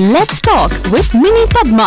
Let's talk with Mini Padma.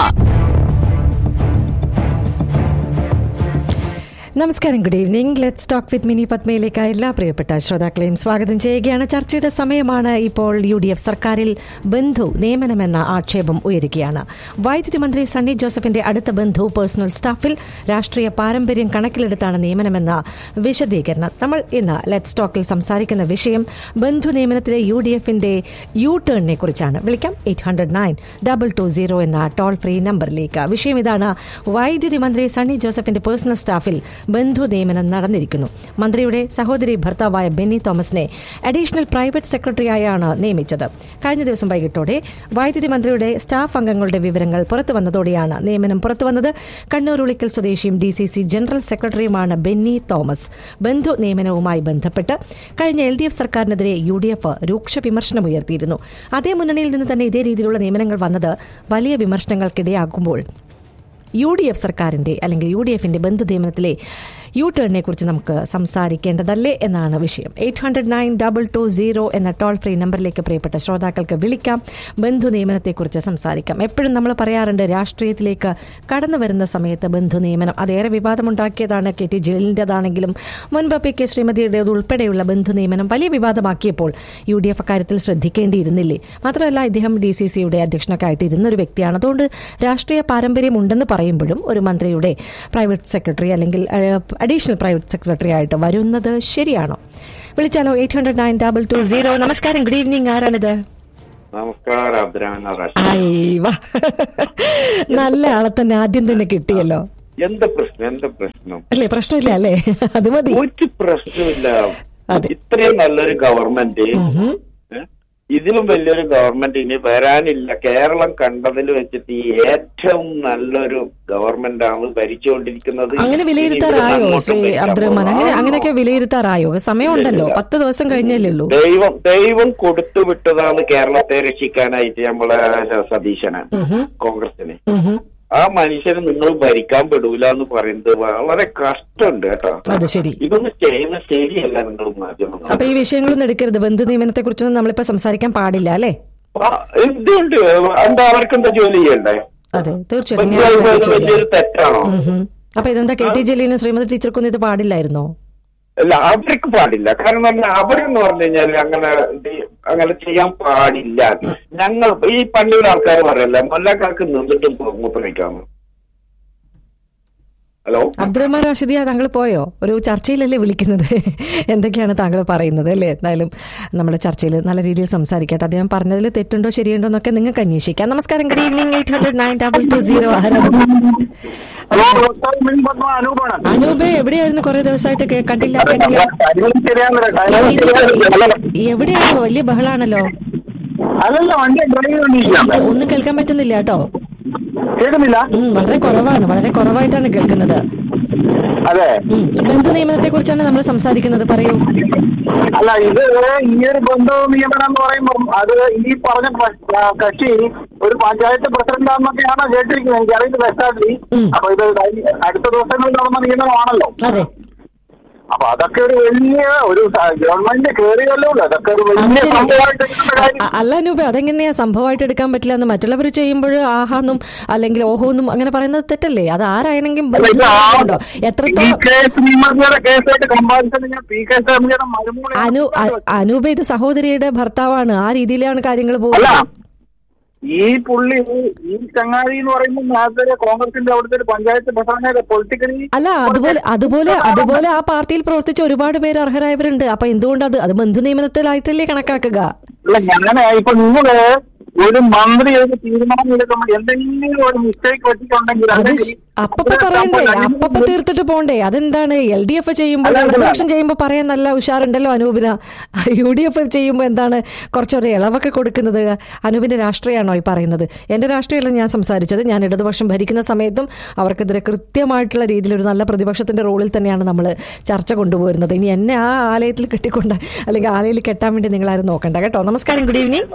നമസ്കാരം good evening let's talk with Mini പത്മയിലേക്ക് എല്ലാ പ്രിയപ്പെട്ട ശ്രോതാക്കളെയും സ്വാഗതം ചെയ്യുകയാണ് ചർച്ചയുടെ സമയമാണ് ഇപ്പോൾ യു ഡി എഫ് സർക്കാരിൽ ബന്ധു നിയമനമെന്ന ആക്ഷേപം ഉയരുകയാണ് വൈദ്യുതി മന്ത്രി സണ്ണി ജോസഫിന്റെ അടുത്ത ബന്ധു പേഴ്സണൽ സ്റ്റാഫിൽ രാഷ്ട്രീയ പാരമ്പര്യം കണക്കിലെടുത്താണ് നിയമനമെന്ന വിശദീകരണം നമ്മൾ ഇന്ന് ലെറ്റ്സ് ടോക്കിൽ സംസാരിക്കുന്ന വിഷയം ബന്ധു നിയമനത്തിലെ യു ഡി എഫിന്റെ യു ടേണിനെ കുറിച്ചാണ് വിളിക്കാം eight hundred nine double two zero എന്ന ടോൾ ഫ്രീ നമ്പറിലേക്ക് വിഷയം ഇതാണ് വൈദ്യുതി മന്ത്രി സണ്ണി ജോസഫിന്റെ പേഴ്സണൽ സ്റ്റാഫിൽ ബന്ധു നിയമനം നടന്നിരിക്കുന്നു മന്ത്രിയുടെ സഹോദരി ഭർത്താവായ ബെന്നി തോമസിനെ അഡീഷണൽ പ്രൈവറ്റ് സെക്രട്ടറിയായാണ് നിയമിച്ചത് കഴിഞ്ഞ ദിവസം വൈകിട്ടോടെ വൈദ്യുതി മന്ത്രിയുടെ സ്റ്റാഫ് അംഗങ്ങളുടെ വിവരങ്ങൾ പുറത്തു വന്നതോടെയാണ് നിയമനം പുറത്തു വന്നത് കണ്ണൂർ ഉളിക്കൽ സ്വദേശിയും ഡി സി സി ജനറൽ സെക്രട്ടറിയുമാണ് ബെന്നി തോമസ് ബന്ധു നിയമനവുമായി ബന്ധപ്പെട്ട് കഴിഞ്ഞ എൽ ഡി എഫ് സർക്കാരിനെതിരെ യു ഡി എഫ് രൂക്ഷ വിമർശനമുയർത്തിയിരുന്നു അതേ മുന്നണിയിൽ നിന്ന് തന്നെ ഇതേ രീതിയിലുള്ള നിയമനങ്ങൾ വന്നത് വലിയ വിമർശനങ്ങൾക്കിടയാക്കുമ്പോൾ യു ഡി എഫ് സർക്കാരിന്റെ അല്ലെങ്കിൽ യു ഡി എഫിന്റെ ബന്ധു നിയമനത്തിലെ യു ടേണിനെ കുറിച്ച് നമുക്ക് സംസാരിക്കേണ്ടതല്ലേ എന്നാണ് വിഷയം eight hundred nine double two zero എന്ന ടോൾ ഫ്രീ നമ്പറിലേക്ക് പ്രിയപ്പെട്ട ശ്രോതാക്കൾക്ക് വിളിക്കാം ബന്ധു നിയമനത്തെക്കുറിച്ച് സംസാരിക്കാം എപ്പോഴും നമ്മൾ പറയാറുണ്ട് രാഷ്ട്രീയത്തിലേക്ക് കടന്നു വരുന്ന സമയത്ത് ബന്ധു നിയമനം അതേറെ വിവാദമുണ്ടാക്കിയതാണ് കെ ടി ജലീലിൻ്റെതാണെങ്കിലും മുൻപ് പി കെ ശ്രീമതിയുടേത് ഉൾപ്പെടെയുള്ള ബന്ധു നിയമനം വലിയ വിവാദമാക്കിയപ്പോൾ യു ഡി എഫ് അക്കാര്യത്തിൽ ശ്രദ്ധിക്കേണ്ടിയിരുന്നില്ലേ മാത്രമല്ല ഇദ്ദേഹം ഡി സി സിയുടെ അധ്യക്ഷനൊക്കെ ആയിട്ട് ഇരുന്ന ഒരു വ്യക്തിയാണ് അതുകൊണ്ട് രാഷ്ട്രീയ പാരമ്പര്യം ഉണ്ടെന്ന് പറയുമ്പോഴും ഒരു മന്ത്രിയുടെ പ്രൈവറ്റ് സെക്രട്ടറി അല്ലെങ്കിൽ അഡീഷണൽ പ്രൈവറ്റ് സെക്രട്ടറി ആയിട്ട് വരുന്നത് ശരിയാണോ വിളിച്ചാലോ eight hundred nine double two zero നമസ്കാരം ഗുഡ് ഈവനിങ് ആരാണിത് നമസ്കാരം അബ്ദുറഹ്മാൻ റാഷി അയ്യവ നല്ല ആളെ തന്നെ ആദ്യം തന്നെ കിട്ടിയല്ലോ എന്ത് പ്രശ്നം എന്ത് പ്രശ്നം അല്ലേ പ്രശ്നമില്ല അല്ലേ അത് മതി ഒരു പ്രശ്നമില്ല അതെ. ഇത്രയും നല്ലൊരു ഗവൺമെന്റ് ഉഹും. ഏ? ഇതിലും വലിയൊരു ഗവൺമെന്റ് ഇനി വരാനില്ല കേരളം കണ്ടതിൽ വെച്ചിട്ട് ഈ ഏറ്റവും നല്ലൊരു ഗവൺമെന്റ് ആണ് ഭരിച്ചുകൊണ്ടിരിക്കുന്നത് അങ്ങനെ ഇനി വിലയിരുത്താറായോ ഇവിടുന്ന് ശ്രീ അങ്ങോട്ടും ഭരിക്കാൻ അബ്ദുറഹ്മാൻ അങ്ങനെ പോകുന്നു. അങ്ങനെയൊക്കെ വിലയിരുത്താറായോ സമയമുണ്ടല്ലോ ഇല്ല. പത്ത് ദിവസം കഴിഞ്ഞല്ലേ ഉള്ളൂ ദൈവം ദൈവം കൊടുത്തു വിട്ടതാണ് കേരളത്തെ രക്ഷിക്കാനായിട്ട് നമ്മളെ സതീശന് ഉഹും. കോൺഗ്രസിന് ഉഹും. ആ മനുഷ്യന് നിങ്ങൾ ഭരിക്കാൻ പെടൂല എന്ന് പറയുന്നത് വളരെ കഷ്ടമുണ്ട് കേട്ടോ അത് ശരി ഇതൊന്നും ചെയ്യുന്ന ശരിയല്ല നിങ്ങൾ മാധ്യമങ്ങൾ അപ്പൊ ഈ വിഷയങ്ങളൊന്നും എടുക്കരുത് ബന്ധു നിയമനത്തെ കുറിച്ചൊന്നും നമ്മളിപ്പോ സംസാരിക്കാൻ പാടില്ല അല്ലേ ആ, എന്തുകൊണ്ട് എന്താ അവർക്ക് എന്താ ജോലി ചെയ്യണ്ടേ അതെ തീർച്ചയായിട്ടും ഞാൻ ബംഗാൾ അതിനെ ചോദിക്കാം. വലിയൊരു തെറ്റാണോ ഉഹും. അപ്പൊ ഇതെന്താ കെ ടി ജലീലും ശ്രീമതി ടീച്ചർക്കൊന്നും ഇത് പാടില്ലായിരുന്നോ അല്ല അവർക്ക് പാടില്ല കാരണം പറഞ്ഞാൽ അവരെന്ന് പറഞ്ഞു കഴിഞ്ഞാൽ അങ്ങനെ ഇത് അങ്ങനെ ചെയ്യാൻ പാടില്ല ഞങ്ങൾ ഈ പള്ളിയുടെ ആൾക്കാർ പറയല്ല മൊല്ലക്കാർക്ക് നിന്നിട്ടും മൂത്രമിക്കാന്ന് ഹലോ അബ്ദുറഹ്മാൻ റാഷിദിയ താങ്കൾ പോയോ ഒരു ചർച്ചയിലല്ലേ വിളിക്കുന്നത് എന്തൊക്കെയാണ് താങ്കൾ പറയുന്നത് അല്ലേ എന്തായാലും നമ്മുടെ ചർച്ചയിൽ നല്ല രീതിയിൽ സംസാരിക്കട്ടെ അദ്ദേഹം പറഞ്ഞതിൽ തെറ്റുണ്ടോ ശരിയുണ്ടോ എന്നൊക്കെ നിങ്ങൾക്ക് അന്വേഷിക്കാം നമസ്കാരം good evening eight hundred nine double two zero hello നമസ്കാരം മിനി പത്മ അനൂപാണ് അനൂപ് എവിടെയായിരുന്നു കുറെ ദിവസമായിട്ട് കേ- കണ്ടില്ല കേട്ടില്ല ടൈമിംഗ് ശരിയാകുന്നില്ല ഈ- ടൈമിംഗ് ഈ- ശരിയാകുന്നില്ല ഈ- എവിടെയാണ് വലിയ ബഹളാണല്ലോ അതല്ല വണ്ടി ഡ്രൈവ് എനിക്ക് ഒന്നും കേൾക്കാൻ പറ്റുന്നില്ല കേട്ടോ കേൾക്കുന്നില്ല ഉം, വളരെ കുറവാണ് വളരെ കുറവായിട്ടാണ് കേൾക്കുന്നത് അതെ ഉം. ബന്ധു നിയമനത്തെ കുറിച്ചാണ് നമ്മൾ സംസാരിക്കുന്നത് പറയൂ അല്ല ഇത് ഈ ഒരു ബന്ധു നിയമനം എന്ന് പറയുമ്പോൾ അത് ഈ പറഞ്ഞ പ- ആ, കക്ഷി ഒരു പഞ്ചായത്ത് പ്രസിഡന്റാന്നൊക്കെയാണ് കേട്ടിരിക്കുന്നത് എനിക്കറിയില്ല എക്സാക്ട്ലി ഉം. അപ്പൊ ഇത് കഴിഞ്ഞ- അടുത്ത ദിവസങ്ങളിൽ നടന്ന നിയമനമാണല്ലോ അതെ അപ്പൊ അതൊക്കെ ഒരു വലിയ ഒരു സ- ഗവൺമെന്റ് കയറിയല്ലോ അതൊക്കെ ഒരു അത് വലിയ ശരി. സംഭവമായിട്ട് എടുക്കേണ്ട കാര്യം അ- അല്ല അനൂപ് അതെങ്ങനെയാ സംഭവമായിട്ട് എടുക്കാൻ പറ്റില്ല എന്ന് മറ്റുള്ളവർ ചെയ്യുമ്പോൾ ആഹാന്നും അല്ലെങ്കിൽ ഓഹോന്നും അങ്ങനെ പറയുന്നത് തെറ്റല്ലേ അത് ആരാണെങ്കിലും അല്ല, ഇത് ആ- ഉണ്ടോ പി എത്രത്തോളം കെ ശ്രീമതിയുടെ കേസായിട്ട് കമ്പാരിസൺ ഞാൻ പി കെ ശ്രീമതിയുടെ മരുമോളെ അനു അ- അനൂപ് ഇത് സഹോദരിയുടെ ഭർത്താവാണ് ആ രീതിയിലാണ് കാര്യങ്ങൾ അല്ല പോകുന്നത് ഈ പുള്ളി ഈ ചങ്ങാതി എന്ന് പറയുമ്പോൾ നേരത്തെ കോൺഗ്രസിന്റെ അവിടുത്തെ ഒരു പഞ്ചായത്ത് പ്രധാന പൊളിറ്റിക്കലി അല്ല അതുപോലെ അതുപോലെ അതുപോലെ ആ പാർട്ടിയിൽ പ്രവർത്തിച്ച ഒരുപാട് പേര് അർഹരായവരുണ്ട് അപ്പൊ എന്തുകൊണ്ട് അത് അത് ബന്ധു നിയമനത്തിലായിട്ടല്ലേ കണക്കാക്കുക അല്ല ഞാൻ ഇപ്പൊ നിങ്ങള് ഒരു മന്ത്രി ഒരു തീരുമാനം എടുക്കുമ്പോൾ എന്തെങ്കിലും ഒരു മിസ്റ്റേക്ക് പറ്റിയിട്ടുണ്ടെങ്കിൽ അത് അല്ലെങ്കിൽ ശ- അപ്പപ്പ പറയണ്ടേ അപ്പപ്പ തീർത്തിട്ട് പോണ്ടേ അതെന്താണ് എൽ ഡി എഫ് ചെയ്യുമ്പോൾ അല്ല, അല്ല. പ്രതിപക്ഷം ചെയ്യുമ്പോൾ പറയാൻ നല്ല ഉഷാറുണ്ടല്ലോ അനൂപിന യു ഡി എഫ് ചെയ്യുമ്പോൾ എന്താണ് കുറച്ചൊരു ഇളവൊക്കെ കൊടുക്കുന്നത് അനൂപിന്റെ രാഷ്ട്രീയമാണോ ഈ പറയുന്നത് എന്റെ രാഷ്ട്രീയമല്ല ഞാൻ സംസാരിച്ചത് ഞാൻ ഇടതുപക്ഷം ഭരിക്കുന്ന സമയത്തും അവർക്കെതിരെ കൃത്യമായിട്ടുള്ള രീതിയിൽ ഒരു നല്ല പ്രതിപക്ഷത്തിന്റെ റോളിൽ തന്നെയാണ് നമ്മൾ ചർച്ച കൊണ്ടുപോരുന്നത് ഇനി എന്നെ ആ ആലയത്തിൽ കെട്ടിക്കൊണ്ട് അല്ലെങ്കിൽ ആലയിൽ കെട്ടാൻ വേണ്ടി നിങ്ങളാരും നോക്കണ്ട കേട്ടോ നമസ്കാരം ഗുഡ് ഈവനിങ്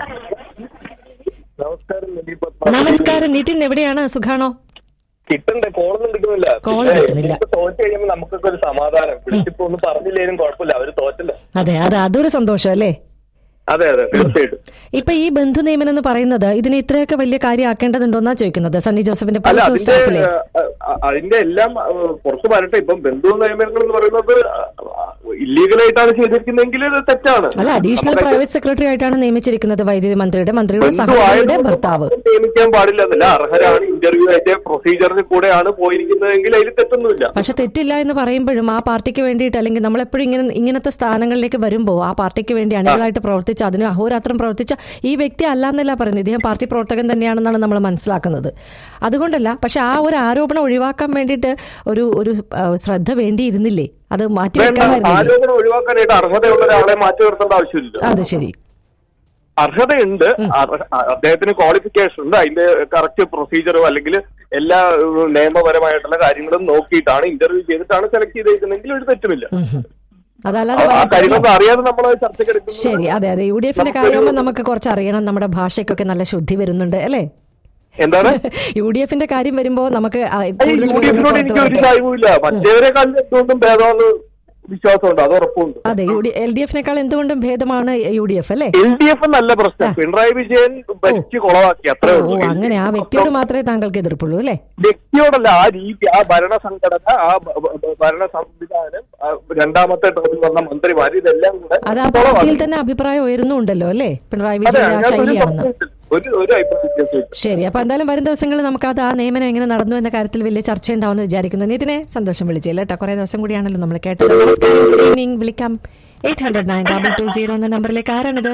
നമസ്കാരം നബി പത്മ. നമസ്കാരം നിതിൻ എവിടെയാണ് സുഖാണോ കിട്ടണ്ടേ കോളൊന്നും എടുക്കുന്നില്ല Call പിന്നെ എടുക്കുന്നില്ല. ഇപ്പൊ തോറ്റ് കഴിയുമ്പോ നമുക്കൊക്കെ ഒരു സമാധാനം വിളിച്ചിപ്പോ ഒന്നും പറഞ്ഞില്ലേലും കുഴപ്പമില്ല അവര് തോറ്റല്ലോ അതെ അതെ അതൊരു സന്തോഷം അല്ലേ അതെ അതെ തീർച്ചയായിട്ടും ഇപ്പൊ ഈ ബന്ധു നിയമനം എന്ന് പറയുന്നത് ഇതിനെ ഇത്രയൊക്കെ വലിയ കാര്യമാക്കേണ്ടതുണ്ടോന്നാ ചോദിക്കുന്നത് സണ്ണി ജോസഫിന്റെ അല്ല പേഴ്സണൽ അതിന്റെ സ്റ്റാഫിലെ അഹ് അഹ് അതിന്റെ എല്ലാം അഹ് പുറത്ത് വരട്ടെ ഇപ്പം ബന്ധു നിയമനങ്ങൾ എന്ന് പറയുന്നത് ഇല്ലീഗലായിട്ടാണ് ചെയ്തിരിക്കുന്നതെങ്കിൽ ഇത് തെറ്റാണ് അല്ല അഡീഷണൽ നമുക്ക് പ്രൈവറ്റ് സെക്രട്ടറി ആയിട്ടാണ് നിയമിച്ചിരിക്കുന്നത് വൈദ്യുതി മന്ത്രിയുടെ മന്ത്രിയുടെ ബന്ധു സഹോദരിയുടെ ആയതുകൊണ്ട് ഭർത്താവ് മാത്രം നിയമിക്കാൻ പാടില്ല എന്നല്ല അർഹരാണ് ഇന്റർവ്യൂ അതിന്റെ പ്രൊസീജിയറിന് കൂടെയാണ് പോയിരിക്കുന്നതെങ്കിൽ അതിൽ തെറ്റൊന്നുമില്ല പക്ഷെ തെറ്റില്ല എന്ന് പറയുമ്പോഴും ആ പാർട്ടിക്ക് വേണ്ടിയിട്ട് അല്ലെങ്കിൽ നമ്മളെപ്പോഴും ഇങ്ങനെ ഇങ്ങനത്തെ സ്ഥാനങ്ങളിലേക്ക് വരുമ്പോൾ ആ പാർട്ടിക്ക് വേണ്ടി അണികളായിട്ട് പ്രവർത്തിച്ച അതിന് അഹോരാത്രം പ്രവർത്തിച്ച ഈ വ്യക്തി അല്ല എന്നല്ല പറയുന്നത് ഇദ്ദേഹം പാർട്ടി പ്രവർത്തകൻ തന്നെയാണെന്നാണ് നമ്മൾ മനസ്സിലാക്കുന്നത് അതുകൊണ്ടല്ല പക്ഷെ ആ ഒരു ആരോപണം ഒഴിവാക്കാൻ വേണ്ടിയിട്ട് ഒരു ഒരു ആ, ശ്രദ്ധ വേണ്ടിയിരുന്നില്ലേ അത് വേണ്ട മാറ്റിവെക്കാമായിരുന്നില്ലേ ആരോപണം ഒഴിവാക്കാനായിട്ട് അർഹതയുള്ള ഒരാളെ മാറ്റി നിർത്തേണ്ട ആവശ്യമില്ല അത് ശരി അർഹതയുണ്ട് അർഹ- അദ്ദേഹത്തിന് ക്വാളിഫിക്കേഷൻ ഉണ്ട് അതിന്റെ കറക്റ്റ് പ്രൊസീജിയറും അല്ലെങ്കിൽ എല്ലാ ഏഹ്, നിയമപരമായിട്ടുള്ള കാര്യങ്ങളും നോക്കിയിട്ടാണ് ഇന്റർവ്യൂ ചെയ്തിട്ടാണ് സെലക്ട് ചെയ്തിരിക്കുന്നതെങ്കിൽ ഒരു തെറ്റുമില്ല ഉം ഹും. അതല്ലാതെ ആ വേറെ- കാര്യങ്ങളൊന്നും അറിയാതെ നമ്മൾ ചർച്ചയ്ക്ക് ശരി അതെ അതെ യു ഡി എഫിന്റെ കാര്യമാകുമ്പോൾ നമുക്ക് കുറച്ച് അറിയണം നമ്മുടെ ഭാഷയ്ക്കൊക്കെ നല്ല ശുദ്ധി വരുന്നുണ്ട് അല്ലേ എന്താണ് യു ഡി എഫിന്റെ കാര്യം വരുമ്പോ നമുക്ക് ആ, ഈ കൂടുതൽ യു ഡി വിവരങ്ങൾ എഫിനോട് പുറത്ത് എനിക്ക് ഒരു വരട്ടെ. ചായവുമില്ല മറ്റേവരെക്കാളും എന്തുകൊണ്ടും ഭേദമെന്ന് വിശ്വാസമുണ്ട് അത് ഉറപ്പുണ്ട് അതെ യു ഡി എൽ ഡി എഫിനേക്കാൾ എന്തുകൊണ്ടും ഭേദമാണ് യു ഡി എഫ് അല്ലേ എൽ ഡി എഫ് നല്ല പ്രശ്നം പിണറായി വിജയൻ ഭരിച്ച് കുളവാക്കി അത്രേ ഓ ഉള്ളൂ അങ്ങനെ ആ വ്യക്തിയോട് മാത്രമേ താങ്കൾക്ക് എതിർപ്പുള്ളൂ അല്ലേ വ്യക്തിയോടല്ല ആ രീതി ആ ഭരണ സംഘടന ആ ഭ- ഭ- ഭരണ സംവിധാനം ആ രണ്ടാമത്തെ ടേമിൽ വന്ന മന്ത്രിമാർ ഇതെല്ലാം കൂടെ അത് ആ പാർട്ടിയിൽ തന്നെ അഭിപ്രായം ഉയരുന്നുണ്ടല്ലോ അല്ലേ പിണറായി അതെ വിജയന്റെ ആ അതിനകത്ത് ഒരു ശൈലിയാണെന്ന് സംശയമില്ല. ഒരു ഒരു അഭിപ്രായ വ്യത്യാസമില്ല ശരി അപ്പൊ എന്തായാലും വരും ദിവസങ്ങളിൽ നമുക്ക് അത് ആ നിയമനം എങ്ങനെ നടന്നു എന്ന കാര്യത്തിൽ വലിയ ചർച്ച ഉണ്ടാവുമെന്ന് വിചാരിക്കുന്നു നിതിനെ സന്തോഷം വിളിച്ചില്ല കേട്ടോ കുറെ ദിവസം കൂടിയാണല്ലോ നമ്മൾ കേട്ടത് നമസ്കാരം ഗുഡ് ഈവനിങ് വിളിക്കാം eight hundred nine double two zero എന്ന നമ്പറിലേക്ക് ആരാണിത്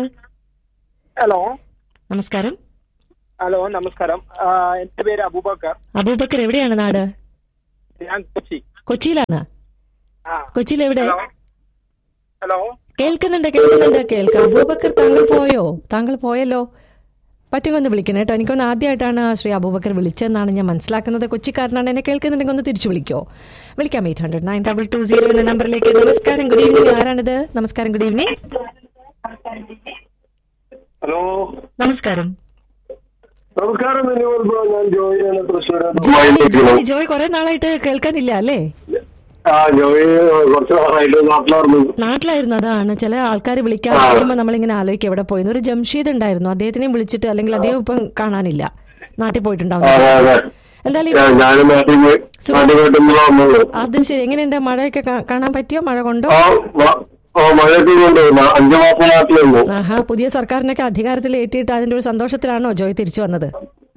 ഹലോ നമസ്കാരം ഹലോ നമസ്കാരം ആ, എന്റെ പേര് അബൂബക്കർ അബൂബക്കർ എവിടെയാണ് നാട് ഞാൻ കൊച്ചി കൊച്ചിയിലാണ് ആ കൊച്ചിയിൽ എവിടെ ഹലോ ഹലോ കേൾക്കുന്നുണ്ട് കേൾക്കുന്നുണ്ട് കേൾക്കാം അബൂബക്കർ താങ്കൾ പോയോ താങ്കൾ പോയല്ലോ പറ്റുമെങ്കിൽ ഒന്ന് വിളിക്കണം കേട്ടോ എനിക്കൊന്ന് ആദ്യമായിട്ടാണ് ശ്രീ അബൂബക്കർ വിളിച്ചതെന്നാണ് ഞാൻ മനസ്സിലാക്കുന്നത് കൊച്ചിക്കാരനാണ് എന്നെ കേൾക്കുന്നുണ്ടെങ്കിൽ ഒന്ന് തിരിച്ചു വിളിക്കോ വിളിക്കാം eight hundred nine double two zero എന്ന നമ്പറിലേക്ക് നമസ്കാരം ഗുഡ് ഈവനിങ് ആരാണിത് നമസ്കാരം ഗുഡ് ഈവനിങ് ഹലോ നമസ്കാരം നമസ്കാരം ഞാൻ ജോയിയാണ് തൃശ്ശൂർ ജോയ് ജോയ് ജോയ് കുറെ നാളായിട്ട് കേൾക്കാനില്ല അല്ലേ ആ ജോയി കുറച്ച് നാളായിട്ട് നാട്ടിലായിരുന്നു നാട്ടിലായിരുന്നു അതാണ് ചില ആൾക്കാർ വിളിക്കാൻ വിളിക്കുമ്പോൾ നമ്മളിങ്ങനെ ആലോചിക്കും എവിടെ പോയി ഒരു ജംഷീദ് ഉണ്ടായിരുന്നു അദ്ദേഹത്തിനെയും വിളിച്ചിട്ട് അല്ലെങ്കിൽ അദ്ദേഹം ഇപ്പം കാണാനില്ല നാട്ടിൽ പോയിട്ടുണ്ടാവും അതെ അതെ എന്തായാലും ഇപ്പൊ- ഞാനും നാട്ടിൽ പോയി നാട്ടിൽ പോയിട്ട് ഇന്ന് വന്നുള്ളൂ അത് ശരി എങ്ങനെയുണ്ട് മഴയൊക്കെ കാ- കാണാൻ പറ്റിയോ മഴ കൊണ്ടോ ആ വ- ആ മഴയൊക്കെ കൊണ്ട് ന- അഞ്ചു മാസം നാട്ടിലുണ്ട് ആഹാ പുതിയ സർക്കാരിനൊക്കെ അധികാരത്തിൽ ഏറ്റിയിട്ട് അതിന്റെ ഒരു സന്തോഷത്തിലാണോ ജോയ് തിരിച്ചു വന്നത്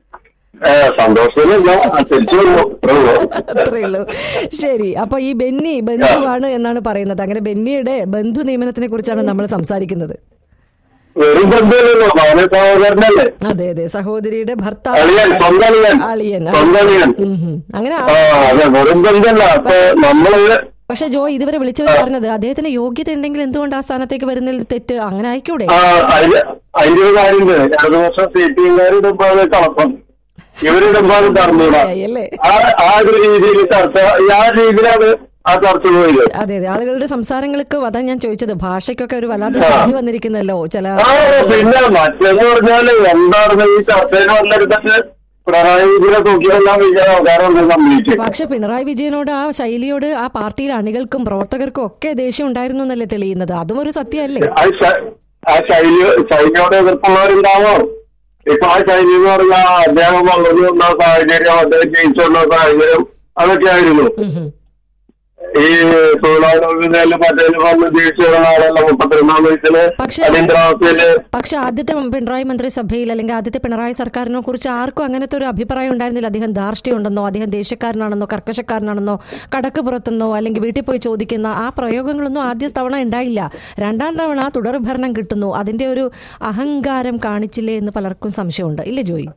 ഏ സന്തോഷമില്ല തിരിച്ചു വന്നു അത്രേ ഉള്ളൂ. അത്രേ ഉള്ളൂ ശരി അപ്പൊ ഈ ബെന്നി ബന്ധുവാണ് എന്നാണ് പറയുന്നത് അങ്ങനെ ബെന്നിയുടെ ബന്ധു നിയമനത്തിനെ കുറിച്ചാണ് നമ്മൾ സംസാരിക്കുന്നത് വെറും ബന്ധുവല്ലല്ലോ ഭാര്യ സഹോദരനല്ലേ അതെ അതെ സഹോദരിയുടെ ഭർത്താവ് അളിയൻ സ്വന്തം അളിയൻ അളിയൻ സ്വന്തം അളിയൻ ഉം ഹും. അങ്ങനെ ആ അതെ വെറും ബന്ധല്ല അപ്പൊ നമ്മള് പക്ഷെ ജോയ് ഇതുവരെ വിളിച്ചവർ പറഞ്ഞത് അദ്ദേഹത്തിന് യോഗ്യത ഉണ്ടെങ്കിൽ എന്തുകൊണ്ട് ആ സ്ഥാനത്തേക്ക് വരുന്നതിൽ തെറ്റ് അങ്ങനെ ആയിക്കൂടെ ആ അതിന് അതിന്റെ ഒരു കാര്യമുണ്ട് രണ്ടു വർഷം സി പി എംകാരുടെ കളപ്പം ഇവരുടെ തറന്നൂടാ അല്ലേ ആ ആ ഒരു രീതിയിൽ ചർച്ച ആ രീതിയിലാണ് ആ ചർച്ച പോയത് അതെ അതെ ആളുകളുടെ സംസാരങ്ങൾക്കും അതാ ഞാൻ ചോദിച്ചത് ഭാഷയ്ക്കൊക്കെ ഒരു വല്ലാതെ ശുദ്ധി വന്നിരിക്കുന്നല്ലോ ചില ആ പിന്നെ മറ്റേന്ന് പറഞ്ഞാല് എന്താണ് ഈ ചർച്ചയിൽ വന്നെടുത്തിട്ട് പിണറായി വിജയനെ തൂക്കിയെല്ലാം വിജയ അവതാരം സംഭവിച്ചു പക്ഷെ പിണറായി വിജയനോട് ആ ശൈലിയോട് ആ പാർട്ടിയിലെ അണികൾക്കും പ്രവർത്തകർക്കും ഒക്കെ ദേഷ്യം ഉണ്ടായിരുന്നു എന്നല്ലേ തെളിയുന്നത് അതും ഒരു സത്യമല്ലേ ആ ശ- ആ ശൈലി ശൈലിയോട് എതിർപ്പുള്ളവരുണ്ടാവോ ഇപ്പൊ ആ ശൈലി എന്ന് പറഞ്ഞാൽ അദ്ദേഹം വളർന്നു വന്ന സാഹചര്യം അദ്ദേഹം ജയിച്ചു വന്ന സാഹചര്യം അതൊക്കെ ആയിരുന്നു ഉം ഹും. ഈ തൊഴിലാളികളുടെ മറ്റേലും വന്ന് ജയിച്ചു വരുന്ന ആളല്ല മുപ്പത്തിരണ്ടാം വയസ്സില് പക്ഷേ അടിയന്തരാവസ്ഥയില് പക്ഷെ ആദ്യത്തെ പിണറായി മന്ത്രിസഭയിൽ അല്ലെങ്കിൽ ആദ്യത്തെ പിണറായി സർക്കാരിനെ കുറിച്ച് ആർക്കും അങ്ങനത്തെ ഒരു അഭിപ്രായം ഉണ്ടായിരുന്നില്ല അദ്ദേഹം ധാർഷ്ട്യം ഉണ്ടെന്നോ അദ്ദേഹം ദേശക്കാരനാണെന്നോ കർക്കശക്കാരനാണെന്നോ കടക്ക് പുറത്തുനിന്നോ അല്ലെങ്കിൽ വീട്ടിൽ പോയി ചോദിക്കുന്ന ആ പ്രയോഗങ്ങളൊന്നും ആദ്യ തവണ ഉണ്ടായില്ല രണ്ടാം തവണ തുടർഭരണം കിട്ടുന്നു അതിന്റെ ഒരു അഹങ്കാരം കാണിച്ചില്ലേ എന്ന് പലർക്കും സംശയമുണ്ട് ഇല്ലേ ജോയി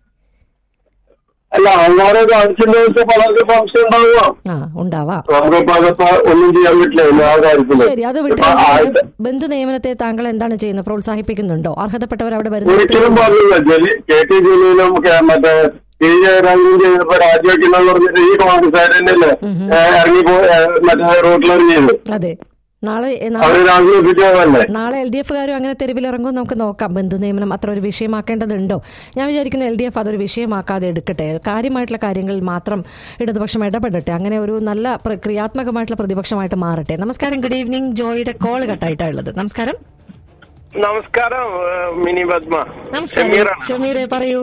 അല്ല അഹങ്കാരം കാണിച്ചെന്ന് വെച്ചാൽ പലർക്കും സംശയം ഉണ്ടാവുക ആ ഉണ്ടാവാം നമുക്കിപ്പോ അതിപ്പോ ഒന്നും ചെയ്യാൻ പറ്റില്ല എല്ലാ കാര്യത്തിലും ശരി അത് വിട്ട് ഇപ്പൊ ആദ്യത്തെ- ബന്ധു നിയമനത്തെ താങ്കൾ എന്താണ് ചെയ്യുന്നത് പ്രോത്സാഹിപ്പിക്കുന്നുണ്ടോ അർഹതപ്പെട്ടവർ അവിടെ വരുന്നത് ഒരിക്കലും പറഞ്ഞില്ല ജലി കെ ടി ജലീലും കെ- മറ്റേ പി ജയരാജനും ചെയ്തപ്പോ രാജിവെക്കണമെന്ന് പറഞ്ഞിട്ട് ഈ കോൺഗ്രസ് തന്നെയല്ലേ ഇറങ്ങി പോ മറ്റേ റോട്ടിലിറങ്ങി ചെയ്തു അതെ നാളെ നാളെ അവര് രാജിവെപ്പിച്ചതല്ലേ നാളെ എൽ ഡി എഫുകാരും അങ്ങനെ തെരുവിലിറങ്ങും നമുക്ക് നോക്കാം ബന്ധു നിയമനം അത്ര ഒരു വിഷയമാക്കേണ്ടതുണ്ടോ ഞാൻ വിചാരിക്കുന്നു എൽ ഡി എഫ് അതൊരു വിഷയമാക്കാതെ എടുക്കട്ടെ കാര്യമായിട്ടുള്ള കാര്യങ്ങളിൽ മാത്രം ഇടതുപക്ഷം ഇടപെടട്ടെ അങ്ങനെ ഒരു നല്ല പ്ര- ക്രിയാത്മകമായിട്ടുള്ള പ്രതിപക്ഷമായിട്ട് മാറട്ടെ നമസ്കാരം ഗുഡ് ഈവനിങ് ജോയിയുടെ കോൾ കട്ടായിട്ടാണ് ഉള്ളത് നമസ്കാരം നമസ്കാരം ഏഹ് മിനി പത്മ നമസ്കാരം ഷമീറാണ്. ഷമീറെ പറയൂ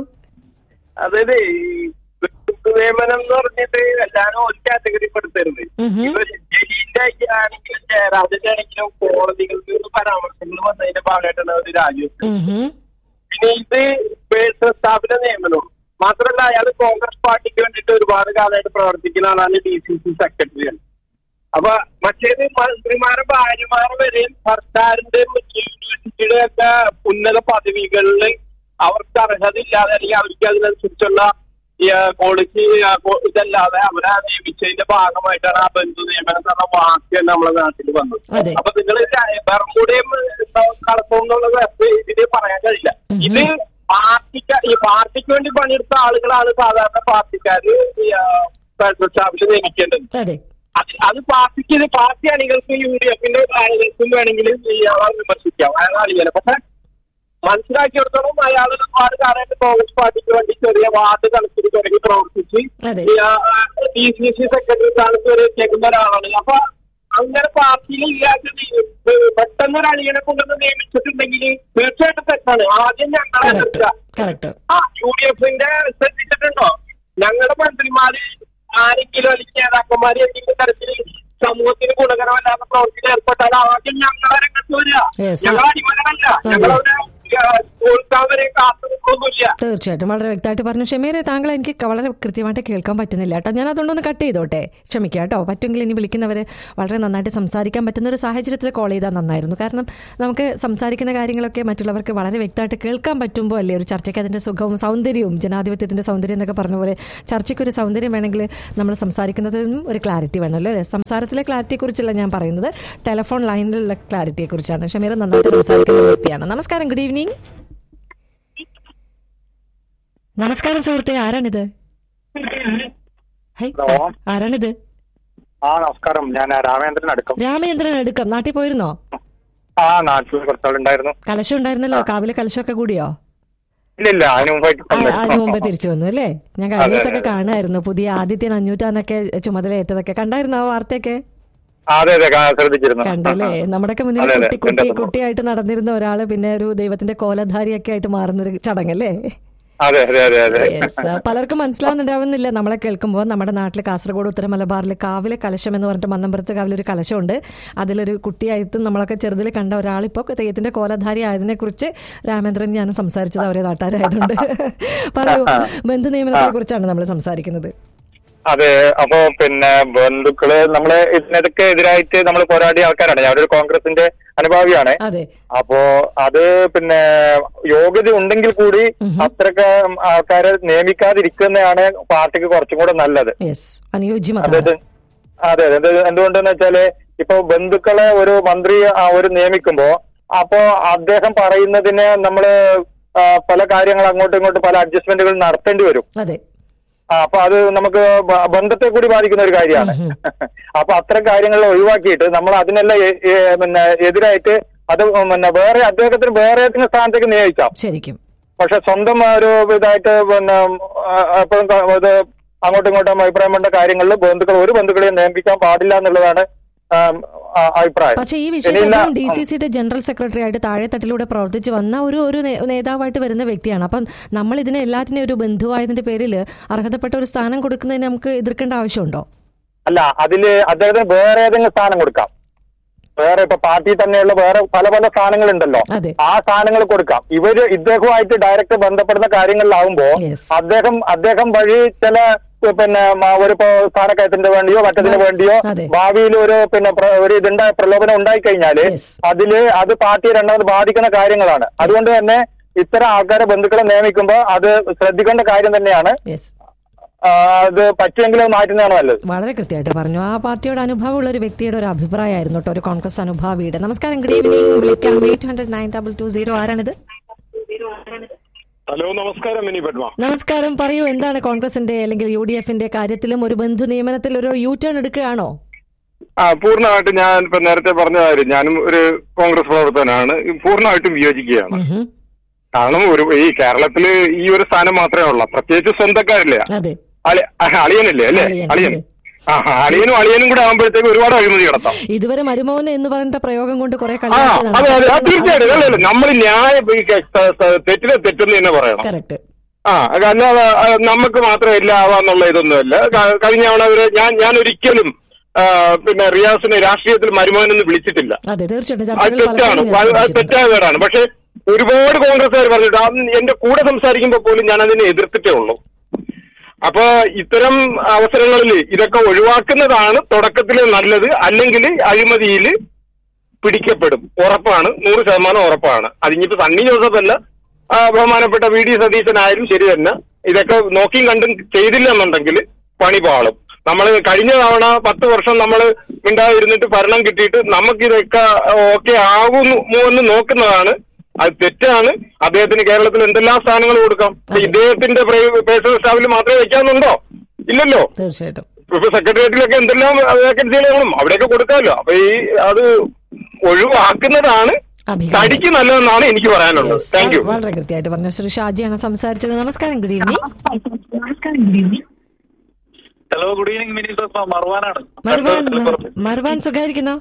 അതായത് ഈ വ്യക്തിത്വ നിയമനം എന്ന് പറഞ്ഞിട്ട് എല്ലാരും ഒരു കാറ്റഗറി പെടുത്തരുത് ഉഹും. ഇപ്പൊ ജലീലിന്റെ ആണെങ്കിലും ജയരാജന്റെ ആണെങ്കിലും കോടതികൾക്ക് നിന്ന് പരാമർശങ്ങൾ വന്നതിന്റെ ഭാഗമായിട്ടാണ് അവർ രാജിവെച്ചത് ഉഹും. പിന്നെ ഇത് പേഴ്സണൽ സ്റ്റാഫിന്റെ നിയമനവും മാത്രമല്ല അയാൾ കോൺഗ്രസ് പാർട്ടിക്ക് വേണ്ടിയിട്ട് ഒരുപാട് കാലമായിട്ട് പ്രവർത്തിക്കുന്ന ആളാണ് ഡി സി സി സെക്രട്ടറിയാണ് അപ്പൊ മറ്റേത് മന്ത്രിമാരുടെ ഭാര്യമാർ വരെയും സർക്കാരിന്റെ യൂണിവേഴ്സിറ്റിയുടെ ഒക്കെ ഉന്നത പദവികളിൽ അവർക്ക് അർഹത ഇല്ലാതെ അല്ലെങ്കിൽ അവർക്ക് അതിനനുസരിച്ചുള്ള ക്വാളിറ്റി ഇതല്ലാതെ അവരെ നിയമിച്ചതിന്റെ ഭാഗമായിട്ടാണ് ആ ബന്ധു നിയമനം എന്ന് പറഞ്ഞ വാക്ക് നമ്മളെ നാട്ടിൽ വന്നത് അതെ. അപ്പൊ നിങ്ങൾ ബർമുടയും കളപ്പവും എന്നുള്ളത് ഇതിന് പറയാൻ കഴിയില്ല ഇത് പാർട്ടിക്ക് ഈ പാർട്ടിക്ക് വേണ്ടി പണിയെടുത്ത ആളുകളാണ് സാധാരണ പാർട്ടിക്കാര് ഈ പേഴ്സണൽ സ്റ്റാഫിൽ നിയമിക്കേണ്ടത് അതെ അത് അത് പാർട്ടിക്ക് ഇത് പാർട്ടി അണികൾക്ക് യു ഡി എഫിന്റെ ആളുകൾക്കും വേണമെങ്കിൽ ഇയാളെ വിമർശിക്കാം അയാൾ അണിയല്ല പക്ഷെ മനസ്സിലാക്കിയെടുത്തോളം അയാൾ ഒരുപാട് കാലമായിട്ട് കോൺഗ്രസ് പാർട്ടിക്ക് വേണ്ടി ചെറിയ വാർഡ് തലത്തിൽ തുടങ്ങി പ്രവർത്തിച്ച് അതെ. ഡി സി സി സെക്രട്ടറി സ്ഥാനത്ത് വരെ എത്തിയേക്കുന്ന ഒരാളാണ് അപ്പൊ അങ്ങനെ പാർട്ടിയിൽ ഇല്ലാത്ത പെട്ടെന്ന് ഒരു അണിയനെ കൊണ്ടുവന്ന് നിയമിച്ചിട്ടുണ്ടെങ്കിൽ തീർച്ചയായിട്ടും തെറ്റാണ് ആദ്യം ഞങ്ങളെ കറക്റ്റ് നിർത്തുക കറക്റ്റ് ആ യു ഡി എഫിന്റെ ശ്രദ്ധിച്ചിട്ടുണ്ടോ ഞങ്ങളുടെ മന്ത്രിമാര് ആരെങ്കിലും അല്ലെങ്കിൽ നേതാക്കന്മാര് എന്തെങ്കിലും തരത്തിൽ സമൂഹത്തിന് ഗുണകരമല്ലാത്ത പ്രവർത്തിയിൽ ഏർപ്പെട്ടാൽ ആദ്യം ഞങ്ങളെ രംഗത്ത് വരിക Yes, sir. ഞങ്ങൾ അടിമകളല്ല ഞങ്ങളവിടെ തോൽക്കാൻ വരെ കാത്തു നിൽക്കൊന്നുമില്ല തീർച്ചയായിട്ടും വളരെ വ്യക്തമായിട്ട് പറഞ്ഞു ഷമീറെ താങ്കൾ എനിക്ക് ക- വളരെ കൃത്യമായിട്ട് കേൾക്കാൻ പറ്റുന്നില്ല കേട്ടോ ഞാൻ അതുകൊണ്ടൊന്ന് കട്ട് ചെയ്തോട്ടെ ക്ഷമിക്കുക കേട്ടോ പറ്റുമെങ്കിൽ ഇനി വിളിക്കുന്നവർ വളരെ നന്നായിട്ട് സംസാരിക്കാൻ പറ്റുന്ന ഒരു സാഹചര്യത്തിൽ കോൾ ചെയ്താൽ നന്നായിരുന്നു കാരണം നമുക്ക് സംസാരിക്കുന്ന കാര്യങ്ങളൊക്കെ മറ്റുള്ളവർക്ക് വളരെ വ്യക്തമായിട്ട് കേൾക്കാൻ പറ്റുമ്പോൾ അല്ലേ ഒരു ചർച്ചയ്ക്ക് അതിൻ്റെ സുഖവും സൗന്ദര്യവും ജനാധിപത്യത്തിൻ്റെ സൗന്ദര്യം എന്നൊക്കെ പറഞ്ഞ പോലെ ചർച്ചയ്ക്ക് ഒരു സൗന്ദര്യം വേണമെങ്കിൽ നമ്മൾ സംസാരിക്കുന്നതിനും ഒരു ക്ലാരിറ്റി വേണമല്ലോ അല്ലേ സംസാരത്തിലെ ക്ലാരിറ്റിയെക്കുറിച്ചല്ല ഞാൻ പറയുന്നത് ടെലിഫോൺ ലൈനിലുള്ള ക്ലാരിറ്റിയെക്കുറിച്ചാണ് ഷമീർ നന്നായിട്ട് സംസാരിക്കുന്ന വ്യക്തിയാണ് നമസ്കാരം ഗുഡ് ഈവനിങ് നമസ്കാരം സുഹൃത്തെ ആരാണിത് ഹൈ, ഹലോ. ആരാണിത് ആ നമസ്കാരം ഞാൻ രാമേന്ദ്രൻ അടുക്കം രാമചന്ദ്രൻ എടുക്കാം നാട്ടിൽ പോയിരുന്നോ ആ നാട്ടിൽ കുറച്ചാളുണ്ടായിരുന്നു കലശം ഉണ്ടായിരുന്നല്ലോ കാവിലെ കലശമൊക്കെ കൂടിയോ ഇല്ല ഇല്ല അതിന് മുമ്പായിട്ട് ആ, അതിന് മുമ്പേ വന്നിരുന്നു. തിരിച്ചു വന്നു അല്ലേ ഞാൻ കഴിഞ്ഞ അതെ, ദിവസമൊക്കെ അതെ. കാണായിരുന്നു പുതിയ ആദിത്യൻ അഞ്ഞൂറ്റാനൊക്കെ ചുമതലയേറ്റതൊക്കെ കണ്ടായിരുന്നു ആ വാർത്തയൊക്കെ ആ, അതെ അതെ കാ- ശ്രദ്ധിച്ചിരുന്നു കണ്ടല്ലേ നമ്മുടെയൊക്കെ മുന്നിൽ അതെ, അതെ. കുട്ടി കുട്ടി കണ്ടു. കുട്ടിയായിട്ട് നടന്നിരുന്ന ഒരാള് പിന്നെ ഒരു ദൈവത്തിന്റെ കോലധാരിയൊക്കെ ആയിട്ട് മാറുന്ന ഒരു ചടങ്ങല്ലേ അതെ അതെ അതെ അതെ Yes. പലർക്കും മനസ്സിലാവുന്നുണ്ടാവുന്നില്ല നമ്മളെ കേൾക്കുമ്പോൾ നമ്മുടെ നാട്ടിൽ കാസർഗോഡ് ഉത്തര മലബാറിൽ കാവിലെ കലശം എന്ന് പറഞ്ഞിട്ട് മന്നമ്പുറത്ത് കാവിലെ ഒരു കലശമുണ്ട് അതിലൊരു കുട്ടിയായിട്ടും നമ്മളൊക്കെ ചെറുതിൽ കണ്ട ഒരാളിപ്പോൾ തെയ്യത്തിന്റെ കോലധാരി ആയതിനെ കുറിച്ച് രാമേന്ദ്രൻ ഞാൻ സംസാരിച്ചത് അവരെ നാട്ടുകാരായതുകൊണ്ട് പറയൂ ബന്ധു നിയമനത്തെ കുറിച്ചാണ് നമ്മൾ സംസാരിക്കുന്നത് അതെ അപ്പോ പിന്നെ ബന്ധുക്കള് നമ്മള് ഇതിനൊക്കെ എതിരായിട്ട് നമ്മൾ പോരാടിയ ആൾക്കാരാണ് ഞാനൊരു കോൺഗ്രസിന്റെ അനുഭാവിയാണ് അതെ അപ്പോ അത് പിന്നെ യോഗ്യത ഉണ്ടെങ്കിൽ കൂടി അത്രക്ക് ആൾക്കാരെ നിയമിക്കാതിരിക്കുന്നതാണ് പാർട്ടിക്ക് കുറച്ചും കൂടെ നല്ലത് യെസ് അനുയോജ്യമതാണ് അതായത് അതെ അതെ എന്ത് എന്തുകൊണ്ടെന്ന് വെച്ചാല് ഇപ്പൊ ബന്ധുക്കളെ ഒരു മന്ത്രി ആ, ഒരു നിയമിക്കുമ്പോ അപ്പോ അദ്ദേഹം പറയുന്നതിന് നമ്മള് ആ, പല കാര്യങ്ങൾ അങ്ങോട്ടും ഇങ്ങോട്ടും പല അഡ്ജസ്റ്റ്മെന്റുകൾ നടത്തേണ്ടി വരും അതെ ആ, അപ്പൊ അത് നമുക്ക് ബ- ബന്ധത്തെ കൂടി ബാധിക്കുന്ന ഒരു കാര്യമാണ് അപ്പൊ അത്തരം കാര്യങ്ങൾ ഒഴിവാക്കിയിട്ട് നമ്മൾ അതിനെല്ലാം എ- എ- പിന്നെ എതിരായിട്ട് അത് പിന്നെ വേറെ അദ്ദേഹത്തിന് വേറെ ഏതെങ്കിലും സ്ഥാനത്തേക്ക് നിയോഗിക്കാം ശരിക്കും പക്ഷെ സ്വന്തം ഒരു ഇതായിട്ട് പിന്നെ എപ്പോഴും ഇത് അങ്ങോട്ടും ഇങ്ങോട്ടും അഭിപ്രായം വേണ്ട കാര്യങ്ങളിൽ ബന്ധുക്കൾ ഒരു ബന്ധുക്കളെയും നിയമിക്കാൻ പാടില്ല എന്നുള്ളതാണ് ആം, ആ, അഭിപ്രായം പക്ഷേ ഈ ഇനിയില്ല- വിഷയത്തിൽ ഡി സി സിയുടെ ജനറൽ സെക്രട്ടറി ആയിട്ട് താഴെത്തട്ടിലൂടെ പ്രവർത്തിച്ച് വന്ന ഒരു ഒരു നേ- നേതാവായിട്ട് വരുന്ന വ്യക്തിയാണ് അപ്പം നമ്മൾ ഇതിനെ എല്ലാറ്റിനും ഒരു ബന്ധുവായതിന്റെ പേരിൽ അർഹതപ്പെട്ട ഒരു സ്ഥാനം കൊടുക്കുന്നതിന് നമുക്ക് എതിർക്കേണ്ട ആവശ്യമുണ്ടോ അല്ല അതില് അദ്ദേഹത്തിന് വേറെ ഏതെങ്കിലും സ്ഥാനം കൊടുക്കാം വേറെ ഇപ്പൊ പാർട്ടി തന്നെയുള്ള വേറെ പല പല സ്ഥാനങ്ങളുണ്ടല്ലോ അതെ ആ സ്ഥാനങ്ങൾ കൊടുക്കാം ഇവര് ഇദ്ദേഹവുമായിട്ട് ഡയറക്റ്റ് ബന്ധപ്പെടുന്ന കാര്യങ്ങളിലാവുമ്പോ Yes. അദ്ദേഹം അദ്ദേഹം വഴി ചില പിന്നെ മ- ഒരു ഇപ്പൊ സ്ഥാനക്കയറ്റത്തിന് വേണ്ടിയോ മറ്റതിന് വേണ്ടിയോ അതെ. ഭാവിയിൽ ഒരു പിന്നെ പ്ര- ഒരു ഇതുണ്ടായ പ്രലോഭനം ഉണ്ടായി കഴിഞ്ഞാല് Yes. അതില് അത് പാർട്ടിയെ രണ്ടാമത് ബാധിക്കുന്ന കാര്യങ്ങളാണ് അതുകൊണ്ട് തന്നെ ഇത്തരം ആൾക്കാരെ ബന്ധുക്കളെ നിയമിക്കുമ്പോൾ അത് ശ്രദ്ധിക്കേണ്ട കാര്യം തന്നെയാണ് യെസ് ആ, അത് പറ്റുമെങ്കിൽ അത് മാറ്റുന്നതാണ് നല്ലത് വളരെ കൃത്യമായിട്ട് പറഞ്ഞു ആ പാർട്ടിയോട് അനുഭവമുള്ള ഒരു വ്യക്തിയുടെ ഒരു അഭിപ്രായമായിരുന്നു കേട്ടോ ഒരു കോൺഗ്രസ് അനുഭാവിയുടെ നമസ്കാരം ഗുഡ് ഈവനിങ് വിളിക്കാം eight hundred nine double two zero ആരാണിത് ഹലോ നമസ്കാരം മിനി പത്മ നമസ്കാരം പറയൂ എന്താണ് കോൺഗ്രസിന്റെ അല്ലെങ്കിൽ യു ഡി എഫിന്റെ കാര്യത്തിലും ഒരു ബന്ധു നിയമനത്തിൽ ഒരു യു ടേൺ എടുക്കുകയാണോ ആ പൂർണ്ണമായിട്ടും ഞാൻ ഇപ്പൊ നേരത്തെ പറഞ്ഞ കാര്യം ഞാനും ഒരു കോൺഗ്രസ് പ്രവർത്തകനാണ് പൂർണ്ണമായിട്ടും വിയോജിക്കുകയാണ് ഉഹും. കാരണം ഒരു ഈ കേരളത്തില് ഈ ഒരു സ്ഥാനം മാത്രമേ ഉള്ളൂ പ്രത്യേകിച്ച് സ്വന്തക്കാരില്ല അതെ അളി- അളിയനല്ലേ അല്ലേ അളിയൻ, അളിയൻ അതെ. ആ അളിയനും അളിയനും കൂടെ ആകുമ്പോഴത്തേക്ക് ഒരുപാട് അഴിമതി കിടത്താം ഇതുവരെ മരുമോൻ എന്ന് പറഞ്ഞ പ്രയോഗം കൊണ്ട് കുറെ ആ അതെ അതെ ആ, തീർച്ചയായിട്ടും അല്ല അല്ല നമ്മൾ ന്യായം ഈ ക- സ- സ- തെറ്റിനെ തെറ്റെന്ന് തന്നെ പറയണം കറക്റ്റ് ആ അല്ലാതെ ആ, നമുക്ക് മാത്രം എല്ലാം ആവാന്നുള്ള ഇതൊന്നുമല്ല ക- കഴിഞ്ഞ തവണ അവര് ഞാൻ ഞാൻ ഒരിക്കലും ആ, പിന്നെ റിയാസിനെ രാഷ്ട്രീയത്തിൽ മരുമോനെന്ന് വിളിച്ചിട്ടില്ല അതെ തീർച്ചയായിട്ടും അത് ചർച്ചകൾ തെറ്റാണ് പലപ്പോഴും അത് ഞാൻ ശ്രദ്ധിച്ചിട്ടുണ്ട്. തെറ്റായ വേടാണ് പക്ഷെ ഒരുപാട് കോൺഗ്രസ്സുകാർ പറഞ്ഞിട്ട് അന്ന് എന്റെ കൂടെ സംസാരിക്കുമ്പോൾ പോലും ഞാൻ അതിനെ എതിർത്തിട്ടേ ഉള്ളൂ അപ്പൊ ഇത്തരം അവസരങ്ങളിൽ ഇതൊക്കെ ഒഴിവാക്കുന്നതാണ് തുടക്കത്തിൽ നല്ലത് അല്ലെങ്കിൽ അഴിമതിയിൽ പിടിക്കപ്പെടും ഉറപ്പാണ് നൂറ് ശതമാനം ഉറപ്പാണ് അതിനിപ്പോ സണ്ണി ജോസഫ് അല്ല ആ, ബഹുമാനപ്പെട്ട വി ഡി സതീശനായാലും ശരി തന്നെ ഇതൊക്കെ നോക്കിയും കണ്ടും ചെയ്തില്ല എന്നുണ്ടെങ്കിൽ പണി പാളും നമ്മൾ കഴിഞ്ഞ തവണ പത്ത് വർഷം നമ്മൾ മിണ്ടാതിരുന്നിട്ട് ഭരണം കിട്ടിയിട്ട് നമുക്കിതൊക്കെ ഓക്കെ ആകുന്നു എന്ന് നോക്കുന്നതാണ് അത് തെറ്റാണ് അദ്ദേഹത്തിന് കേരളത്തിൽ എന്തെല്ലാം സ്ഥാനങ്ങൾ കൊടുക്കാം അതെ. ഇദ്ദേഹത്തിന്റെ പേഴ്സണൽ സ്റ്റാഫിൽ മാത്രമേ വെക്കാന്നുണ്ടോ ഇല്ലല്ലോ തീർച്ചയായിട്ടും ഇപ്പൊ സെക്രട്ടേറിയറ്റിലൊക്കെ എന്തെല്ലാം വേക്കൻസികൾ കാണും അവിടെയൊക്കെ കൊടുക്കാമല്ലോ അപ്പൊ ഈ അത് ഒഴിവാക്കുന്നതാണ് അഭികാമ്യം. തടിക്ക് നല്ലതെന്നാണ് എനിക്ക് പറയാനുള്ളത് Yes, താങ്ക് യു വളരെ കൃത്യമായിട്ട് പറഞ്ഞു ശ്രീ ഷാജിയാണ് സംസാരിച്ചത് നമസ്കാരം good evening hello good evening Mini സോസ് മർവാനാണ് മർവാൻ മർവാൻ സുഖായിരിക്കുന്നോ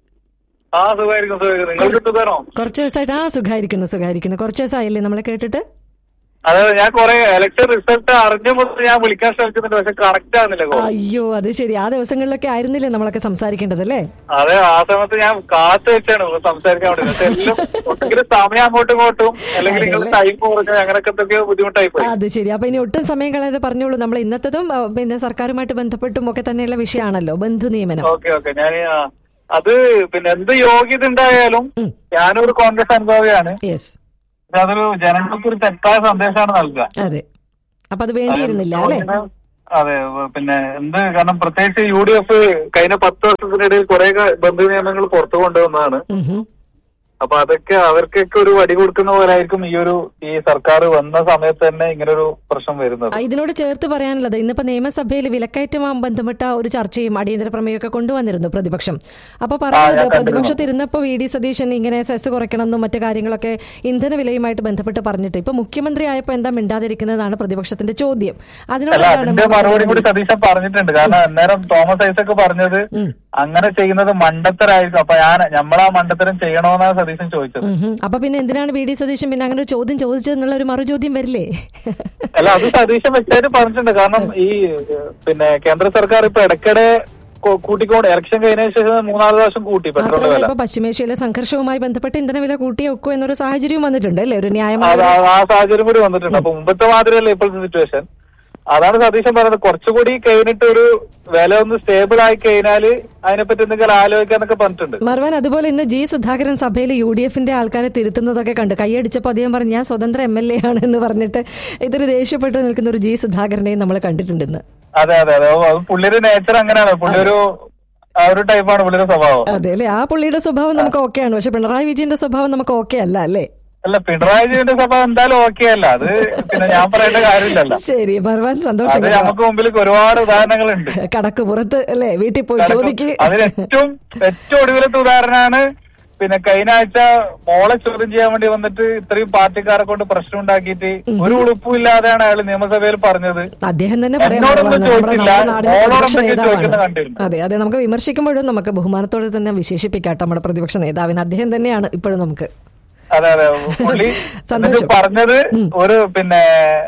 ആ സുഖമായിരിക്കും സുഖമായിരിക്കും നിങ്ങൾക്ക് സുഖമാണോ കുറച്ച് ദിവസമായിട്ട് ആ സുഖായിരിക്കുന്നു സുഖായിരിക്കുന്നു കുറച്ച് ദിവസമായില്ലേ നമ്മളെ കേട്ടിട്ട് അതെ ഞാൻ കുറെ ഇലക്ഷൻ റിസൾട്ട് അറിഞ്ഞ മുതൽ ഞാൻ വിളിക്കാൻ ശ്രമിക്കുന്നുണ്ട് പക്ഷെ കണക്ട് ആകുന്നില്ല call. അയ്യോ അത് ശരി ആ ദിവസങ്ങളിലൊക്കെ ആയിരുന്നില്ലേ നമ്മളൊക്കെ സംസാരിക്കേണ്ടത് അല്ലേ അതെ ആ സമയത്ത് ഞാൻ കാത്തു വെച്ചാണ് ഒന്ന് സംസാരിക്കാൻ വേണ്ടി പക്ഷെ എല്ലാം ഒന്നെങ്കിലും സമയം അങ്ങോട്ടും ഇങ്ങോട്ടും അല്ലെങ്കിൽ നിങ്ങൾ അതെല്ലേ? ടൈം കുറഞ്ഞ അങ്ങനെയൊക്കെ എന്തൊക്കെയോ ബുദ്ധിമുട്ടായി പോയി അത് ശരി അപ്പൊ ഇനി ഒട്ടും സമയം കളയാതെ പറഞ്ഞോളൂ നമ്മൾ ഇന്നത്തതും ആ, പിന്നെ സർക്കാരുമായിട്ട് ബന്ധപ്പെട്ടും ഒക്കെ തന്നെയുള്ള വിഷയമാണല്ലോ ബന്ധു നിയമനം ഓക്കെ ഓക്കെ ഞാൻ അത് പിന്നെ എന്ത് യോഗ്യത ഉണ്ടായാലും ഉം. ഞാനൊരു കോൺഗ്രസ് അനുഭാവിയാണ് യെസ് പക്ഷെ അതൊരു ജനങ്ങൾക്ക് ഒരു തെറ്റായ സന്ദേശമാണ് നൽകുക അതെ അപ്പൊ അത് വേണ്ടിയിരുന്നില്ല അല്ലേ അതെ പിന്നെ എന്ത് കാരണം പ്രത്യേകിച്ച് യു ഡി എഫ് കഴിഞ്ഞ പത്ത് വർഷത്തിനിടയിൽ കുറെ ബന്ധു നിയമങ്ങൾ പുറത്തു കൊണ്ടുവന്നതാണ് ഉം ഹും. അപ്പൊ അതൊക്കെ അവർക്കൊക്കെ ഒരു വടി കൊടുക്കുന്ന പോലെ ആയിരിക്കും ഈ ഒരു ഈ സർക്കാർ വന്ന സമയത്ത് തന്നെ ഇങ്ങനെ ഒരു പ്രശ്നം വരുന്നത് ആ, ഇതിനോട് ചേർത്ത് പറയാനുള്ളത് ഇന്നിപ്പോ നിയമസഭയിൽ വിലക്കയറ്റവുമായി ബന്ധപ്പെട്ട ഒരു ചർച്ചയും അടിയന്തര പ്രമേയമൊക്കെ കൊണ്ടുവന്നിരുന്നു പ്രതിപക്ഷം അപ്പൊ പറയുന്നത് കണ്ടിരുന്നു. പ്രതിപക്ഷത്ത് ഇരുന്നപ്പോ വി ഡി സതീശൻ ഇങ്ങനെ സെസ് കുറയ്ക്കണമെന്നും മറ്റു കാര്യങ്ങളൊക്കെ ഇന്ധന വിലയുമായിട്ട് ബന്ധപ്പെട്ട് പറഞ്ഞിട്ട് ഇപ്പൊ മുഖ്യമന്ത്രി ആയപ്പോ എന്താ മിണ്ടാതിരിക്കുന്നതാണ് പ്രതിപക്ഷത്തിന്റെ ചോദ്യം അല്ല അതിനോടാണ് അതിന്റെ മറുപടി കൂടി സതീശൻ പറഞ്ഞിട്ടുണ്ട് കാരണം അന്നേരം തോമസ് ഐസക് പറഞ്ഞത് ഉം. അങ്ങനെ ചെയ്യുന്നത് മണ്ടത്തരായിരിക്കും അപ്പൊ ഞാൻ നമ്മളാ മണ്ടത്തരം ചെയ്യണോന്നാണ് സതീശൻ ചോദിച്ചത് ഉം ഹും. അപ്പൊ പിന്നെ എന്തിനാണ് വി ഡി സതീശൻ പിന്നെ അങ്ങനെ ഒരു ചോദ്യം ചോദിച്ചതെന്നുള്ള ഒരു മറുചോദ്യം വരില്ലേ അല്ല അത് സതീശൻ വ്യക്തമായിട്ട് പറഞ്ഞിട്ടുണ്ട് കാരണം ഈ ഏഹ്, പിന്നെ കേന്ദ്ര സർക്കാർ ഇപ്പൊ ഇടയ്ക്കിടെ കൂ- കൂട്ടിക്കൊണ്ട് ഇലക്ഷൻ കഴിഞ്ഞതിന് ശേഷം മൂന്നാല് പ്രാവശ്യം കൂട്ടി പെട്രോൾ മാത്രമല്ല വില ഇപ്പൊ പശ്ചിമേഷ്യയിലെ സംഘർഷവുമായി ബന്ധപ്പെട്ട് ഇന്ധനവില കൂട്ടിയേ ഒക്കൂ എന്നൊരു സാഹചര്യം വന്നിട്ടുണ്ട് അല്ലേ ഒരു ന്യായമായ അത് ആ- ആ സാഹചര്യം കൂടി വന്നിട്ടുണ്ട് അപ്പൊ മുമ്പത്തെ മാതിരിയല്ല ഇപ്പോഴത്തെ സിറ്റുവേഷൻ അതാണ് സതീശൻ പറയുന്നത് കുറച്ചുകൂടി കഴിഞ്ഞിട്ട് ഒരു വില ഒന്ന് സ്റ്റേബിൾ ആയി കഴിഞ്ഞാല് അതിനെപ്പറ്റി എന്തെങ്കിലും ആലോചിക്കാന്നൊക്കെ പറഞ്ഞിട്ടുണ്ട് മർവാൻ അതുപോലെ ഇന്ന് ജി സുധാകരൻ സഭയിൽ യു ഡി എഫിന്റെ ആൾക്കാരെ തിരുത്തുന്നതൊക്കെ കണ്ട് കൈയടിച്ചപ്പോൾ അദ്ദേഹം പറഞ്ഞു ഞാൻ സ്വതന്ത്ര എം എൽ എ ആണ് എന്ന് പറഞ്ഞിട്ട് ഇതൊരു ദേഷ്യപ്പെട്ട് നിൽക്കുന്ന ഒരു ജി സുധാകരനെയും നമ്മൾ കണ്ടിട്ടുണ്ട് ഇന്ന് അതെ അതെ അതെ ഓ, അത് പുള്ളിയുടെ നേച്ചർ അങ്ങനെയാണ് പുള്ളി ഒരു ആ ഒരു ടൈപ്പാണ് പുള്ളിയുടെ സ്വഭാവം അതെ അല്ലേ ആ പുള്ളിയുടെ സ്വഭാവം നമുക്ക് ഓക്കെയാണ് പക്ഷെ പിണറായി വിജയന്റെ സ്വഭാവം നമുക്ക് ഓക്കെ അല്ല അല്ലേ അല്ല പിണറായി വിജയന്റെ സ്വഭാവം എന്തായാലും ഓക്കെ അല്ല അത് പിന്നെ ഞാൻ പറയേണ്ട കാര്യമില്ലല്ലോ ശരി മർവാൻ അത് സന്തോഷം നമുക്ക് മുമ്പിൽ ഒരുപാട് ഉദാഹരണങ്ങളുണ്ട് കടക്ക് പുറത്ത് അല്ലേ വീട്ടിൽ പോയി ചോദിക്ക് അതിന് ഏറ്റവും ഏറ്റവും ഒടുവിലത്തെ ഉദാഹരണമാണ് പിന്നെ കഴിഞ്ഞ ആഴ്ച മോളെ ചോദ്യം ചെയ്യാൻ വേണ്ടി വന്നിട്ട് ഇത്രയും പാർട്ടിക്കാരെ കൊണ്ട് പ്രശ്നം ഉണ്ടാക്കിയിട്ട് ഒരു ഉളുപ്പും ഇല്ലാതെയാണ് അയാൾ നിയമസഭയിൽ പറഞ്ഞത് അദ്ദേഹം തന്നെ പറയാൻ എന്നോടൊന്നും നമ്മുടെ- നമ്മുടെ ചോദിച്ചില്ല. നാടിന്റെ മോളോട് പ്രതിപക്ഷ എന്തൊക്കെയോ നേതാവാണ് ചോദിക്കുന്നത് കണ്ടിരുന്നു. അതെ അതെ നമുക്ക് വിമർശിക്കുമ്പോഴും നമുക്ക് ബഹുമാനത്തോടെ തന്നെ വിശേഷിപ്പിക്കാട്ടോ നമ്മുടെ പ്രതിപക്ഷ നേതാവിന് അദ്ദേഹം തന്നെയാണ് ഇപ്പോഴും നമുക്ക് അതെ അതെ പുള്ളി സന്തോഷം. എന്നിട്ട് പറഞ്ഞത് ഒരു പിന്നെ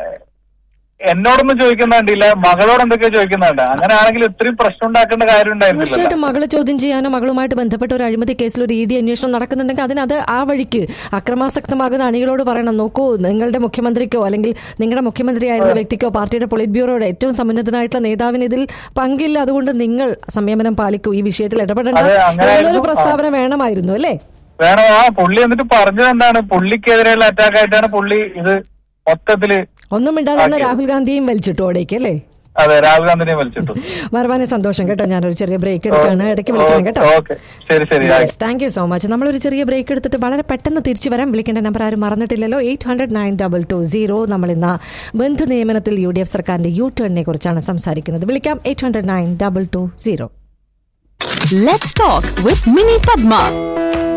എന്നോടൊന്നും ചോദിക്കുന്ന കണ്ടില്ല മകളോട് എന്തൊക്കെയോ ചോദിക്കുന്നുണ്ട് അങ്ങനെയാണെങ്കിൽ ഇത്രയും പ്രശ്നം ഉണ്ടാക്കേണ്ട കാര്യം ഉണ്ടായിരുന്നില്ല തീർച്ചയായിട്ടും മകളെ ചോദ്യം ചെയ്യാനോ മകളുമായിട്ട് ബന്ധപ്പെട്ട ഒരു അഴിമതി കേസിൽ ഒരു ഇ ഡി അന്വേഷണം നടക്കുന്നുണ്ടെങ്കിൽ അതിനത് ആ വഴിക്ക് അക്രമാസക്തമാകുന്ന അണികളോട് പറയണം നോക്കൂ നിങ്ങളുടെ മുഖ്യമന്ത്രിക്കോ അല്ലെങ്കിൽ നിങ്ങളുടെ മുഖ്യമന്ത്രിയായിരുന്ന വ്യക്തിക്കോ പാർട്ടിയുടെ പൊളിറ്റ് ബ്യൂറോയുടെ ഏറ്റവും സമുന്നതനായിട്ടുള്ള നേതാവിന് ഇതിൽ പങ്കില്ല അതുകൊണ്ട് നിങ്ങൾ സംയമനം പാലിക്കൂ ഈ വിഷയത്തിൽ ഇടപെടേണ്ട അതെ, അങ്ങനെയായിരുന്നു. എന്നൊരു പ്രസ്താവന വേണമായിരുന്നു അല്ലേ വേണം ആ പുള്ളി എന്നിട്ട് പറഞ്ഞത് എന്താണ് പുള്ളിക്കെതിരെയുള്ള അറ്റാക്ക് ആയിട്ടാണ് പുള്ളി ഇത് മൊത്തത്തില് ഒന്നും മിണ്ടാതെ ആക്കിയത്. രാഹുൽ ഗാന്ധിയും വലിച്ചിട്ടു അവിടേക്ക് അല്ലേ അതെ രാഹുൽ ഗാന്ധിനെ വലിച്ചിട്ടു മറവാനെ സന്തോഷം കേട്ടോ ഞാനൊരു ചെറിയ ബ്രേക്ക് എടുക്കുകയാണ് ഇടയ്ക്ക് വിളിക്കണം കേട്ടോ ഓക്കെ ശരി ശരി ആയി. താങ്ക് യു സോ മച്ച് നമ്മളൊരു ചെറിയ ബ്രേക്ക് എടുത്തിട്ട് വളരെ പെട്ടെന്ന് തിരിച്ചു വരാം വിളിക്കേണ്ട നമ്പർ ആരും മറന്നിട്ടില്ലല്ലോ eight hundred nine double two zero നമ്മൾ ഇന്ന് ബന്ധു നിയമനത്തിൽ യു ഡി എഫ് സർക്കാരിന്റെ യു ടേണിനെ കുറിച്ചാണ് സംസാരിക്കുന്നത് വിളിക്കാം eight hundred nine double two zero Let's talk with Mini Padma.